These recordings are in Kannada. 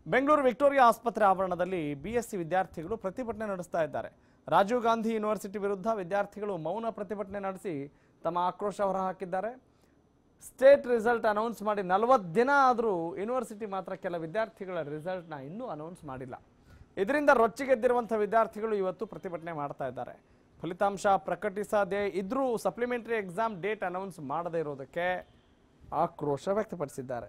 ಬೆಂಗಳೂರು ವಿಕ್ಟೋರಿಯಾ ಆಸ್ಪತ್ರೆ ಆವರಣದಲ್ಲಿ ಬಿಎಸ್ಸಿ ವಿದ್ಯಾರ್ಥಿಗಳು ಪ್ರತಿಭಟನೆ ನಡೆಸ್ತಾ ಇದ್ದಾರೆ ರಾಜೀವ್ ಗಾಂಧಿ ಯೂನಿವರ್ಸಿಟಿ ವಿರುದ್ಧ ವಿದ್ಯಾರ್ಥಿಗಳು ಮೌನ ಪ್ರತಿಭಟನೆ ನಡೆಸಿ ತಮ್ಮ ಆಕ್ರೋಶ ಹೊರಹಾಕಿದ್ದಾರೆ ಸ್ಟೇಟ್ ರಿಸಲ್ಟ್ ಅನೌನ್ಸ್ ಮಾಡಿ ನಲವತ್ತು ದಿನ ಆದರೂ ಯೂನಿವರ್ಸಿಟಿ ಮಾತ್ರ ಕೆಲ ವಿದ್ಯಾರ್ಥಿಗಳ ರಿಸಲ್ಟ್ನ ಇನ್ನೂ ಅನೌನ್ಸ್ ಮಾಡಿಲ್ಲ ಇದರಿಂದ ರೊಚ್ಚಿಗೆದ್ದಿರುವಂಥ ವಿದ್ಯಾರ್ಥಿಗಳು ಇವತ್ತು ಪ್ರತಿಭಟನೆ ಮಾಡ್ತಾ ಇದ್ದಾರೆ ಫಲಿತಾಂಶ ಪ್ರಕಟಿಸದೇ ಇದ್ರೂ ಸಪ್ಲಿಮೆಂಟರಿ ಎಕ್ಸಾಮ್ ಡೇಟ್ ಅನೌನ್ಸ್ ಮಾಡದೇ ಇರೋದಕ್ಕೆ ಆಕ್ರೋಶ ವ್ಯಕ್ತಪಡಿಸಿದ್ದಾರೆ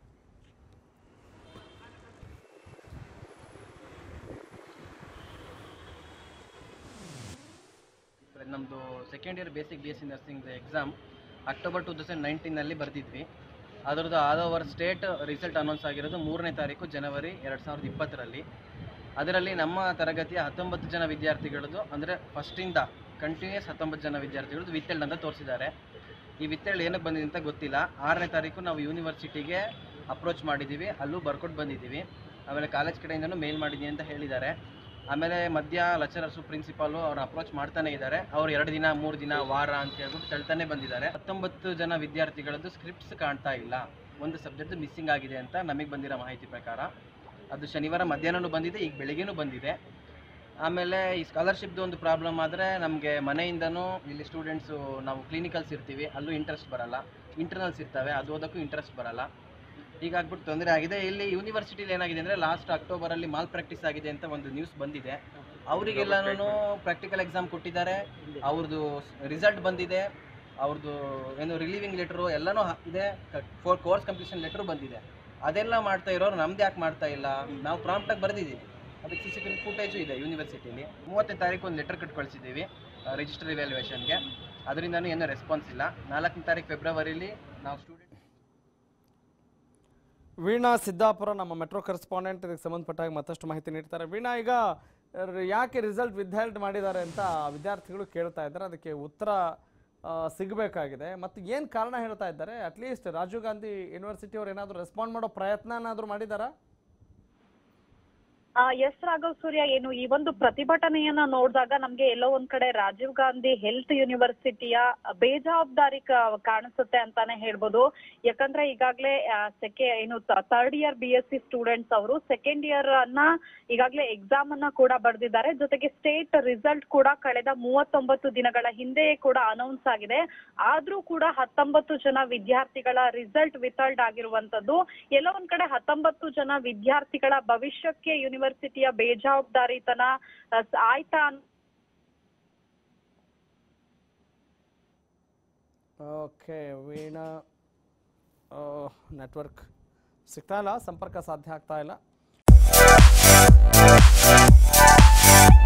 ನಮ್ಮದು second year basic B S C nursing exam October two thousand ನೈನ್ಟೀನಲ್ಲಿ ಬರೆದಿದ್ವಿ ಅದರದ್ದು all over state result announce ಆಗಿರೋದು ಮೂರನೇ ತಾರೀಕು ಜನವರಿ ಎರಡು ಸಾವಿರದ ಇಪ್ಪತ್ತರಲ್ಲಿ ಅದರಲ್ಲಿ ನಮ್ಮ ತರಗತಿಯ ಹತ್ತೊಂಬತ್ತು ಜನ ವಿದ್ಯಾರ್ಥಿಗಳದ್ದು ಅಂದರೆ ಫಸ್ಟಿಂದ ಕಂಟಿನ್ಯೂಸ್ ಹತ್ತೊಂಬತ್ತು ಜನ ವಿದ್ಯಾರ್ಥಿಗಳದ್ದು ವಿತ್ತಲ್ಡ್ ಅಂತ ತೋರಿಸಿದ್ದಾರೆ ಈ ವಿತ್ತಲ್ಡ್ ಏನಕ್ಕೆ ಬಂದಿದೆ ಅಂತ ಗೊತ್ತಿಲ್ಲ ಆರನೇ ತಾರೀಕು ನಾವು ಯೂನಿವರ್ಸಿಟಿಗೆ ಅಪ್ರೋಚ್ ಮಾಡಿದ್ದೀವಿ ಅಲ್ಲೂ ಬರ್ಕೊಟ್ಟು ಬಂದಿದ್ದೀವಿ ಆಮೇಲೆ ಕಾಲೇಜ್ ಕಡೆಯಿಂದನೂ ಮೇಲ್ ಮಾಡಿದ್ದೀನಿ ಅಂತ ಹೇಳಿದ್ದಾರೆ ಆಮೇಲೆ ಮಧ್ಯ ಲೆಕ್ಚರರ್ಸು ಪ್ರಿನ್ಸಿಪಾಲು ಅವ್ರನ್ನ ಅಪ್ರೋಚ್ ಮಾಡ್ತಾನೆ ಇದ್ದಾರೆ ಅವ್ರು ಎರಡು ದಿನ ಮೂರು ದಿನ ವಾರ ಅಂತ ಹೇಳ್ಬಿಟ್ಟು ತಳ್ತಾನೆ ಬಂದಿದ್ದಾರೆ ಹತ್ತೊಂಬತ್ತು ಜನ ವಿದ್ಯಾರ್ಥಿಗಳದ್ದು ಸ್ಕ್ರಿಪ್ಟ್ಸ್ ಕಾಣ್ತಾ ಇಲ್ಲ ಒಂದು ಸಬ್ಜೆಕ್ಟ್ ಮಿಸ್ಸಿಂಗ್ ಆಗಿದೆ ಅಂತ ನಮಗೆ ಬಂದಿರೋ ಮಾಹಿತಿ ಪ್ರಕಾರ ಅದು ಶನಿವಾರ ಮಧ್ಯಾಹ್ನನೂ ಬಂದಿದೆ ಈಗ ಬೆಳಿಗ್ಗೆನೂ ಬಂದಿದೆ ಆಮೇಲೆ ಈ ಸ್ಕಾಲರ್ಶಿಪ್ದು ಒಂದು ಪ್ರಾಬ್ಲಮ್ ಆದರೆ ನಮಗೆ ಮನೆಯಿಂದನೂ ಇಲ್ಲಿ ಸ್ಟೂಡೆಂಟ್ಸು ನಾವು ಕ್ಲಿನಿಕಲ್ಸ್ ಇರ್ತೀವಿ ಅಲ್ಲೂ ಇಂಟ್ರೆಸ್ಟ್ ಬರಲ್ಲ ಇಂಟರ್ನಲ್ಸ್ ಇರ್ತವೆ ಅದು ಓದೋಕ್ಕೂ ಇಂಟ್ರೆಸ್ಟ್ ಬರಲ್ಲ ಹೀಗಾಗ್ಬಿಟ್ಟು ತೊಂದರೆ ಆಗಿದೆ ಇಲ್ಲಿ ಯೂನಿವರ್ಸಿಟಿಲಿ ಏನಾಗಿದೆ ಅಂದರೆ ಲಾಸ್ಟ್ ಅಕ್ಟೋಬರಲ್ಲಿ ಮಾಲ್ ಪ್ರಾಕ್ಟೀಸ್ ಆಗಿದೆ ಅಂತ ಒಂದು ನ್ಯೂಸ್ ಬಂದಿದೆ ಅವರಿಗೆಲ್ಲನೂ ಪ್ರಾಕ್ಟಿಕಲ್ ಎಕ್ಸಾಮ್ ಕೊಟ್ಟಿದ್ದಾರೆ ಅವ್ರದ್ದು ರಿಸಲ್ಟ್ ಬಂದಿದೆ ಅವ್ರದ್ದು ಏನು ರಿಲೀವಿಂಗ್ ಲೆಟ್ರು ಎಲ್ಲನೂ ಹ- ಇದೆ ಫೋರ್ ಕೋರ್ಸ್ ಕಂಪ್ಲೀಷನ್ ಲೆಟ್ರು ಬಂದಿದೆ ಅದೆಲ್ಲ ಮಾಡ್ತಾ ಇರೋರು ನಮ್ದು ಯಾಕೆ ಮಾಡ್ತಾ ಇಲ್ಲ ನಾವು ಪ್ರಾಂಪ್ಟಾಗಿ ಬರೆದಿದ್ದೀವಿ ಅದಕ್ಕೆ C C T V footage ಇದೆ ಯೂನಿವರ್ಸಿಟಿಲಿ ಮೂವತ್ತನೇ ತಾರೀಕು ಒಂದು ಲೆಟರ್ ಕಟ್ ಕಳಿಸಿದ್ದೀವಿ ರಿಜಿಸ್ಟರ್ ಇವ್ಯಾಲ್ಯೂಯೇಷನ್ಗೆ ಅದರಿಂದನೂ ಏನೂ ರೆಸ್ಪಾನ್ಸ್ ಇಲ್ಲ ನಾಲ್ಕನೇ ತಾರೀಕು ಫೆಬ್ರವರಿಲಿ ನಾವು ಸ್ಟೂಡೆಂಟ್ ವೀಣಾ ಸಿದ್ದಾಪುರ ನಮ್ಮ ಮೆಟ್ರೋ ಕರೆಸ್ಪಾಂಡೆಂಟ್ ಇದಕ್ಕೆ ಸಂಬಂಧಪಟ್ಟ ಹಾಗೆ ಮತ್ತಷ್ಟು ಮಾಹಿತಿ ನೀಡ್ತಾರೆ ವೀಣಾ ಈಗ ರ- ಯಾಕೆ ರಿಸಲ್ಟ್ ವಿದ್ಹೆಲ್ಡ್ ಮಾಡಿದ್ದಾರೆ ಅಂತ ವಿದ್ಯಾರ್ಥಿಗಳು ಕೇಳ್ತಾ ಇದ್ದಾರೆ ಅದಕ್ಕೆ ಉತ್ತರ ಆ, ಸಿಗಬೇಕಾಗಿದೆ ಮತ್ತು ಏನು ಕಾರಣ ಹೇಳ್ತಾ ಇದ್ದಾರೆ ಅಟ್ಲೀಸ್ಟ್ ರಾಜೀವ್ ಗಾಂಧಿ ಯೂನಿವರ್ಸಿಟಿ ಅವ್ರು ಏನಾದರೂ ರೆಸ್ಪಾಂಡ್ ಮಾಡೋ ಪ್ರಯತ್ನನಾದರೂ ಮಾಡಿದಾರಾ ಆ, ಎಸ್ ರಾಘವ್ ಸೂರ್ಯ ಏನು ಈ ಒಂದು ಪ್ರತಿಭಟನೆಯನ್ನ ನೋಡಿದಾಗ ನಮ್ಗೆ ಎಲ್ಲೋ ಒಂದ್ ಕಡೆ ರಾಜೀವ್ ಗಾಂಧಿ ಹೆಲ್ತ್ ಯೂನಿವರ್ಸಿಟಿಯ ಬೇಜವಾಬ್ದಾರಿ ಕ- ಕಾಣಿಸುತ್ತೆ ಅಂತಾನೆ ಹೇಳ್ಬೋದು ಯಾಕಂದ್ರೆ ಈಗಾಗ್ಲೇ ಸೆಕೆ ಏನು third year B S C students ಅವರು ಸೆಕೆಂಡ್ ಇಯರ್ ಅನ್ನ ಈಗಾಗ್ಲೇ ಎಕ್ಸಾಮ್ ಅನ್ನ ಕೂಡ ಬರೆದಿದ್ದಾರೆ ಜೊತೆಗೆ ಸ್ಟೇಟ್ ರಿಸಲ್ಟ್ ಕೂಡ ಕಳೆದ ಮೂವತ್ತೊಂಬತ್ತು ದಿನಗಳ ಹಿಂದೆಯೇ ಕೂಡ ಅನೌನ್ಸ್ ಆಗಿದೆ ಆದ್ರೂ ಕೂಡ ಹತ್ತೊಂಬತ್ತು ಜನ ವಿದ್ಯಾರ್ಥಿಗಳ ರಿಸಲ್ಟ್ ವಿತಲ್ಡ್ ಆಗಿರುವಂತದ್ದು ಎಲ್ಲೋ ಒಂದ್ ಕಡೆ ಹತ್ತೊಂಬತ್ತು ಜನ ವಿದ್ಯಾರ್ಥಿಗಳ ಭವಿಷ್ಯಕ್ಕೆ ಯೂನಿವರ್ಸಿಟಿಯ ಬೇಜವಾಬ್ದಾರಿತನ ಆ, ಸ- ಆಯ್ತಾ ಅಂತ ಓಕೆ ವೀಣಾ ನೆಟ್ವರ್ಕ್ ಸಿಗ್ತಾ ಇಲ್ಲ ಸಂಪರ್ಕ ಸಾಧ್ಯ ಆಗ್ತಾ ಇಲ್ಲ